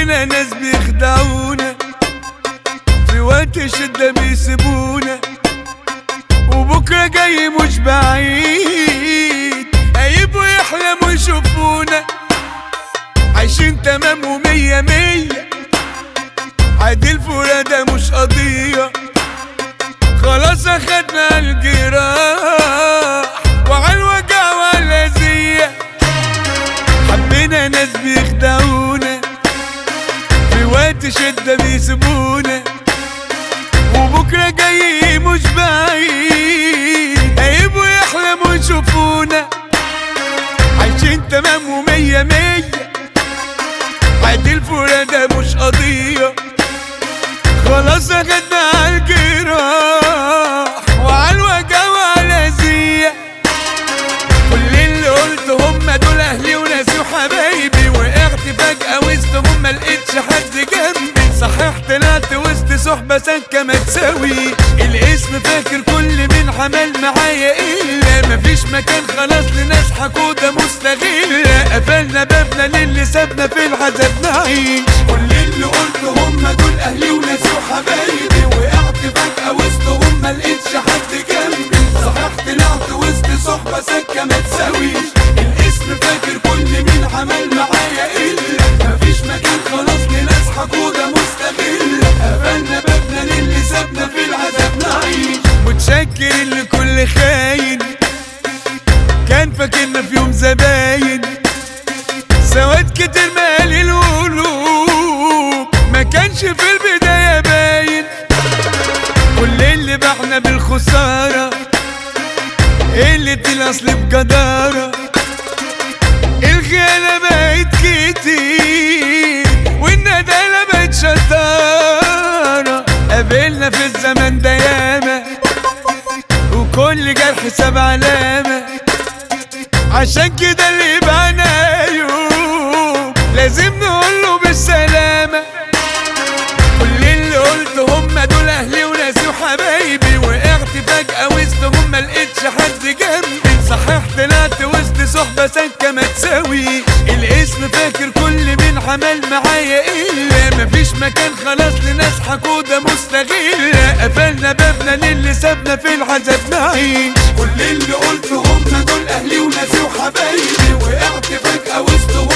حبينا ناس بيخدعونا في وقت الشدة بيسيبونا وبكرة جاي مش بعيد هيبقوا يحلموا يشوفونا عايشين تمام ومية مية عادي الفرادة مش قضية خلاص اخدنا الجراح وعلى الوجع والأذية حبينا ناس بيخدعونا في وقت شدة بيسيبونا وبكرة جاي مش بعيد هيبقوا يحلموا يشوفونا عايشين تمام ومية مية عادي الفرادة مش قضية خلاص اخدنا عالجراح وعالوجع والأذية كل اللي قلت هم دول اهلي وناسي وحبايبي وقعت فجأة وسطهم ملقتش حد جنبي صحيح طلعت وسط صحبة سكة ما تساوي الاسم فاكر كل من عمل معايا الا مفيش مكان خلاص لناس حقودة مستغلة قفلنا بابنا للي سابنا في العذاب نعيش كل اللي قلت هم دول اهلي وناسي وحبايبي وقعت فجأة وسطهم ملقتش حد جنبي صحيح طلعت وسط صحبة سكة ما تساويش الاسم فاكر كل مين عمل معايا الا مفيش مكان خلاص لناس حقودة مستغلة قفلنا بابنا للي سابنا في العذاب نعيش متشكر لكل خاين كان فاكرنا في يوم زباين سواد كتير مالي القلوب ما كانش في البداية باين كل اللي بعنا بالخسارة قلة الأصل بجدارة الخيانة بقت كتير والندالة بقت شطارة قابلنا في الزمن ده ياما وكل جرح ساب علامة عشان كده اللي بعنا يوم لازم نقوله بالسلامة كل اللي قلت هم دول اهلي وناسي وحبايبي وقعت فجأة وسطهم ملقتش حد جنبي صحيح طلعت وسط صحبة سكة ما تساوي الاسم فاكر كل مين عمل معايا الا مفيش مكان خلاص لناس حقودة مستغلة قفلنا بابنا للي سابنا في العذاب نعيش كل اللي قلت هم دول اهلي وناسي وحبايبي وقعت فجأة وسط